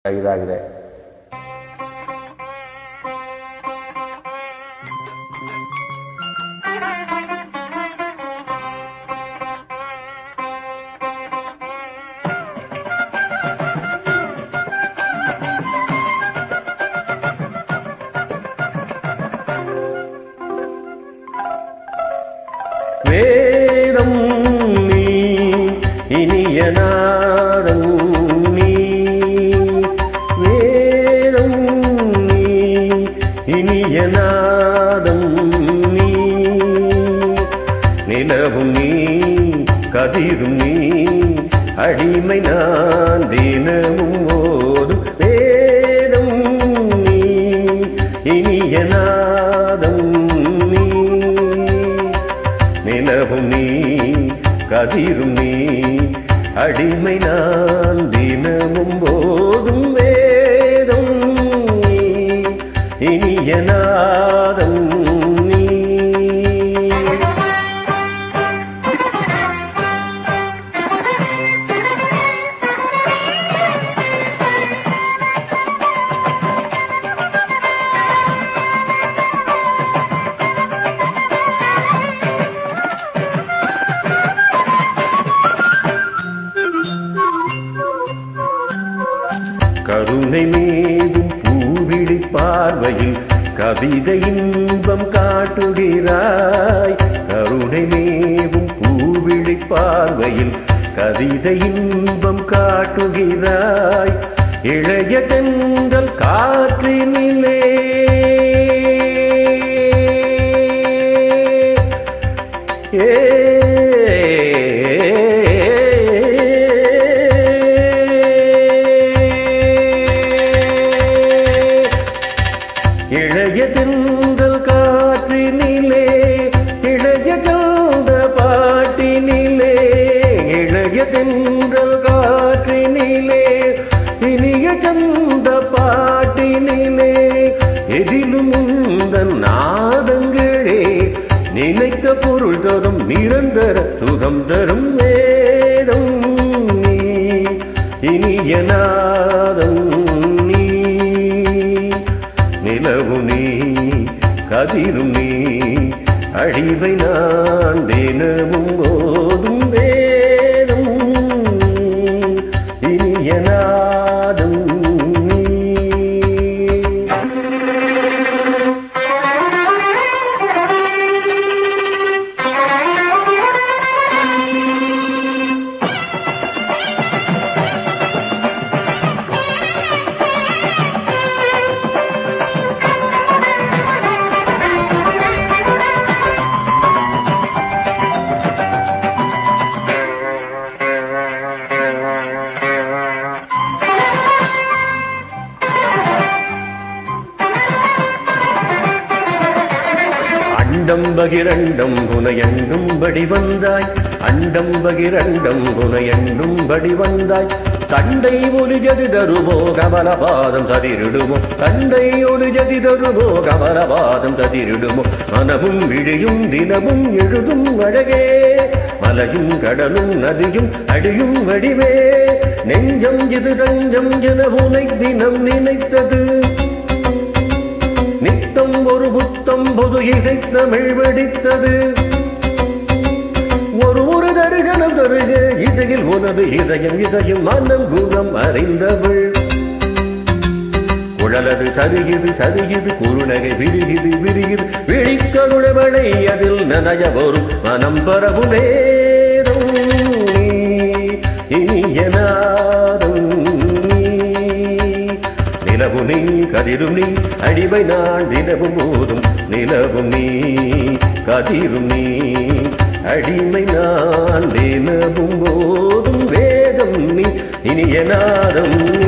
ಇದಾಗಿದೆ வேதம் நீ இனிய நாதம் நீ வேதம் நீ இனிய நாதம் நீ நிலவும் நீ கதிரும் நீ அடிமை நான் தினமும் ஓதும் வேதம் நீ இனிய நாதம் நீ நிலவும் நீ கதிரும் நீ அடிமை நான் தினமும் போதும் வேதம் நீ இனிய நாதம் நீ கருணை மீதும் பூவிழி பார்வையில் கவிதை இன்பம் காட்டுகிறாய் கருணை மீதும் பூவிழி பார்வையில் கவிதை இன்பம் காட்டுகிறாய் இளைய தென்றல் காற்றினிலே இளைய தென்றல் காற்றினிலே இளைய கந்த பாட்டினிலே இளைய தென்றல் காற்றினிலே இனிய சந்த பாட்டினிலே எதிலும் உந்தன் நாதங்களே நினைத்த பொருள் தரும் நிரந்தர சுகம் தரும் வேதம் நீ இனிய நாதம் நீ நிலவு நீ கதிரும் நீ அழிவை நான் தினமும் போதும் வேதம் நீ இனிய நாதம் நீ அண்டம் பகிரண்டம் புனையண்டும்படி வந்தாய் அண்டம் பகிரண்டம் புனையண்டும்படி வந்தாய் தண்டை ஒலிஜதி தருமோ கமலபாதம் சதிரிடுமோ தண்டை ஒலிஜதி தருமோ கமலபாதம் சதிரிடுமோ மனமும் விழியும் தினமும் எழுதும் அழகே மலையும் கடலும் நதியும் அடியும் வடிவே நெஞ்சம் இது தஞ்சம் என உனை தினம் நினைத்தது நித்தம் ஒரு புத்தம் பொது இசை தமிழ் வெடித்தது ஒரு ஒரு தரிசனம் தருக இசையில் உனது இதயம் இதயம் மனம் குணம் அறிந்தவள் குழலது சரியுது சரியுது குறுநகை விரிகுது விரிகுது விழிக்கருணவளை அதில் நனைய வரும் மனம் பரவும் நேரம் நீ இனிய நாதம் நீ நிலவும் நீ கதிரும் நீ அடிமை நான் தினமும் போதும் நிலவும் நீ கதிரும் நீ அடிமை நான் தினமும் போதும் வேதம் நீ இனிய நாதம்